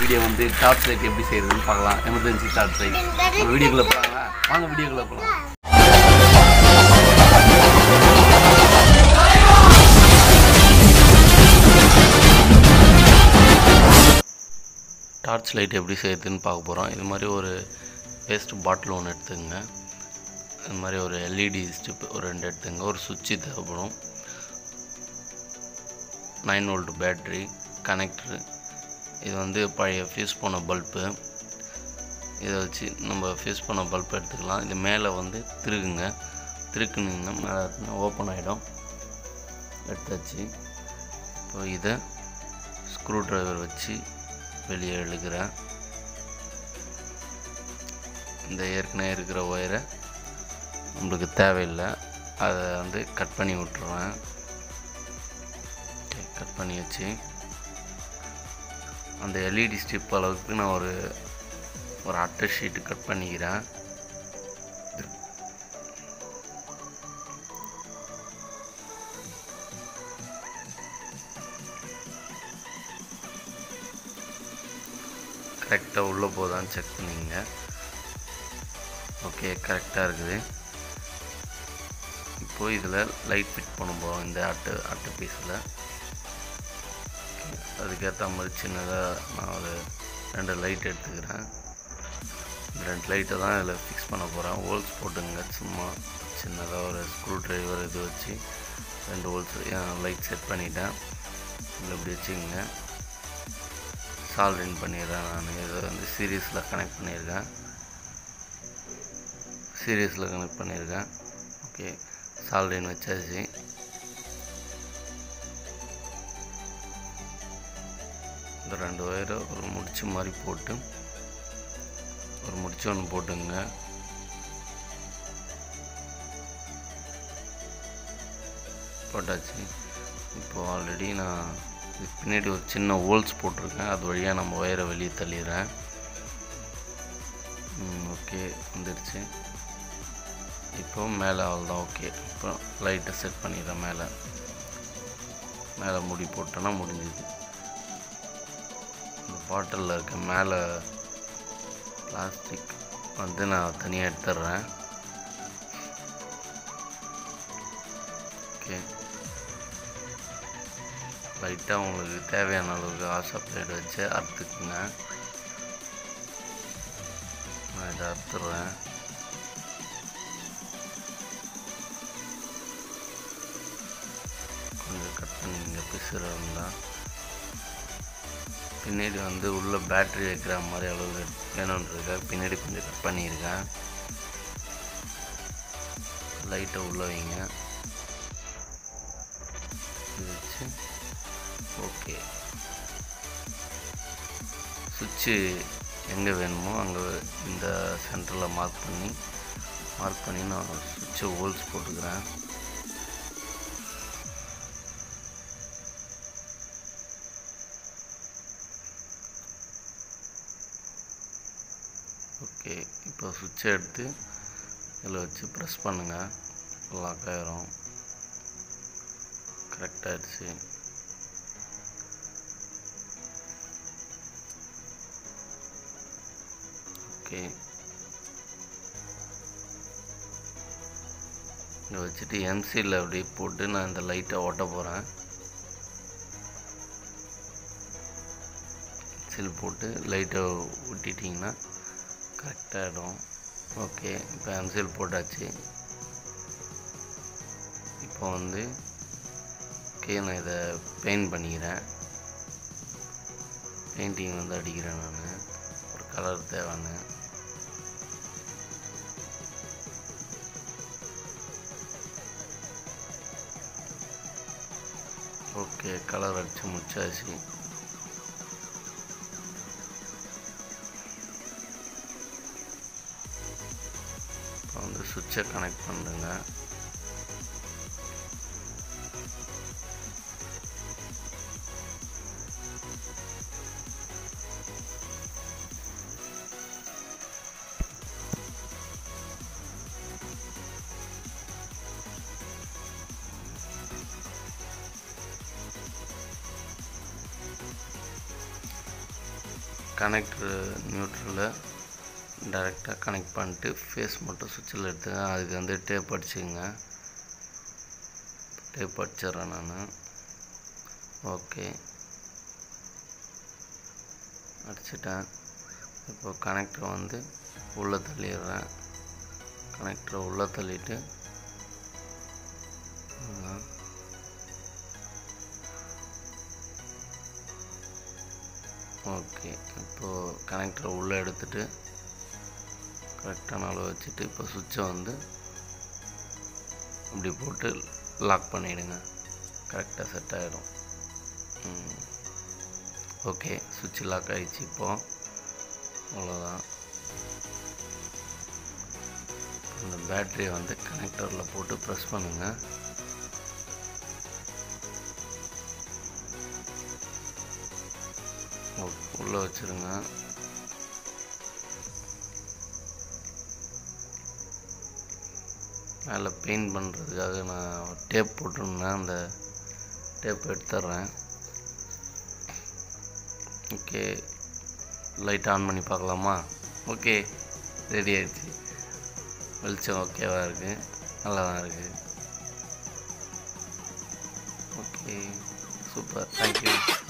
Video வந்து torch light எப்படி செய்யறதுன்னு பார்க்கலாம் எமர்ஜென்சி டார்ச் லைட் வீடியோக்குள்ளே போகலாங்களா வாங்க வீடியோக்குள்ளே போகலாம் டார்ச் லைட் எப்படி செய்யறதுன்னு பார்க்க போகிறோம் இது மாதிரி ஒரு வேஸ்ட் பாட்டில் ஒன்று எடுத்துங்க இது மாதிரி ஒரு எல்இடி ஸ்டிப் ஒரு ரெண்டு எடுத்துங்க ஒரு சுவிட்சு தேவைப்படும் நைன் வோல்ட் பேட்ரி கனெக்டரு இது வந்து பழைய ஃபியூஸ் போன பல்பு இதை வச்சு நம்ம ஃபியூஸ் பண்ண பல்ப் எடுத்துக்கலாம் இது மேலே வந்து திருகுங்க திருக்குனிங்கன்னா மேலே ஓப்பன் ஆகிடும் எடுத்தாச்சு இப்போ இதை ஸ்க்ரூ டிரைவர் வச்சு வெளியே இழுக்கிறேன் இந்த ஏற்கனவே இருக்கிற ஒயரை நம்மளுக்கு தேவையில்லை அதை வந்து கட் பண்ணி விட்டுருவேன் ஓகே கட் பண்ணி வச்சு அந்த எல்இடி ஸ்ட்ரிப் அளவுக்கு நான் ஒரு ஒரு அட்டை ஷீட்டு கட் பண்ணிக்கிறேன் கரெக்டாக உள்ளே போதான்னு செக் பண்ணிங்க ஓகே கரெக்டாக இருக்குது இப்போ இதில் லைட் ஃபிட் பண்ண போகிறோம் இந்த அட்டை அட்டை பீஸில் அதுக்கேற்ற மாதிரி சின்னதாக நான் ஒரு ரெண்டு லைட் எடுத்துக்கிறேன் இந்த ரெண்டு லைட்டை தான் இதில் ஃபிக்ஸ் பண்ண போகிறேன் ஹோல்ஸ் போட்டுங்க சும்மா சின்னதாக ஒரு ஸ்க்ரூ ட்ரைவர் இது வச்சு ரெண்டு ஹோல்ஸ் லைட் செட் பண்ணிட்டேன் இதில் இப்படி வச்சுக்கோங்க சால்ரின் பண்ணிடுறேன் நான் இதை வந்து சீரியஸில் கனெக்ட் பண்ணியிருக்கேன் சீரியஸில் கனெக்ட் பண்ணியிருக்கேன் ஓகே சால்ரின் வச்சாச்சு இந்த ரெண்டு ஒயரை ஒரு முடிச்சு மாதிரி போட்டு ஒரு முடிச்சு ஒன்று போட்டுங்க போட்டாச்சு இப்போது ஆல்ரெடி நான் இதுக்கு பின்னாடி ஒரு சின்ன ஹோல்ஸ் போட்டிருக்கேன் அது வழியாக நம்ம ஒயரை வெளியே தள்ளிடுறேன் ஓகே வந்துடுச்சு இப்போ மேலே அவ்வளோதான் ஓகே இப்போ லைட்டை செட் பண்ணிடுறேன் மேலே மேலே முடி போட்டோன்னா முடிஞ்சுது இந்த பாட்டிலில் இருக்க மேலே பிளாஸ்டிக் வந்து நான் தனியாக எடுத்துடுறேன் ஓகே லைட்டாக உங்களுக்கு தேவையான அளவுக்கு ஆசா பிளேட் வச்சு அறுத்துக்குங்க நான் இதை அறுத்துடுறேன் கொஞ்சம் கட் பண்ணிங்க பிசுறு இருந்தால் பின்னாடி வந்து உள்ள பேட்ரி வைக்கிற மாதிரி அளவு வேணுன்றதுக்காக பின்னாடி கொஞ்சம் கட் பண்ணியிருக்கேன் லைட்டை உள்ளே வைங்க இது வச்சு ஓகே சுவிட்சு எங்கே வேணுமோ அங்கே இந்த சென்டரில் மார்க் பண்ணி மார்க் பண்ணி நான் சுவிட்சை ஹோல்ஸ் போட்டுக்கிறேன் ஓகே இப்போ சுவிட்சை எடுத்து இதில் வச்சு ப்ரெஸ் பண்ணுங்கள் லாக் ஆயிரும் கரெக்டாகிடுச்சு ஓகே இதை வச்சுட்டு எம்சியில் அப்படியே போட்டு நான் இந்த லைட்டை ஓட்ட போகிறேன் எம்சில் போட்டு லைட்டை விட்டிட்டிங்கன்னா கரெக்டாகிடும் ஓகே இப்போ எம்சில் போட்டாச்சு இப்போ வந்து ஓகே நான் இதை பெயிண்ட் பண்ணிக்கிறேன் பெயிண்டிங் வந்து அடிக்கிறேன் நான் ஒரு கலர் தேவைன்னு ஓகே கலர் அடித்து முடிச்சாச்சு இப்போ வந்து சுவிட்சை கனெக்ட் பண்ணுங்க கனெக்டர் நியூட்ரலில் டைரெக்டாக கனெக்ட் பண்ணிட்டு ஃபேஸ் மட்டும் சுவிட்சில் எடுத்துங்க அதுக்கு வந்து டேப் அடிச்சுங்க டேப் அடிச்சிட்றேன் நான் ஓகே அடிச்சிட்டேன் இப்போ கனெக்டரை வந்து உள்ளே தள்ளிடுறேன் கனெக்டரை உள்ளே தள்ளிட்டு ஆ. ஓகே இப்போது கனெக்டரை உள்ளே எடுத்துட்டு கரெக்டான அளவு வச்சுட்டு இப்போ சுவிட்சை வந்து இப்படி போட்டு லாக் பண்ணிவிடுங்க கரெக்டாக செட் ஆகிடும் ஓகே சுவிட்ச் லாக் ஆகிடுச்சு இப்போது அவ்வளோதான் இந்த பேட்டரியை வந்து கனெக்டரில் போட்டு ப்ரெஸ் பண்ணுங்கள் உள்ளே வச்சுருங்க மேலே பெயிண்ட் பண்ணுறதுக்காக நான் டேப் போட்டிருந்தேன் அந்த டேப் எடுத்துட்றேன் ஓகே லைட் ஆன் பண்ணி பார்க்கலாமா ஓகே ரெடி ஆயிடுச்சு வெளிச்சம் ஓகேவாக இருக்குது நல்லா தான் இருக்குது ஓகே சூப்பர் தேங்க்யூ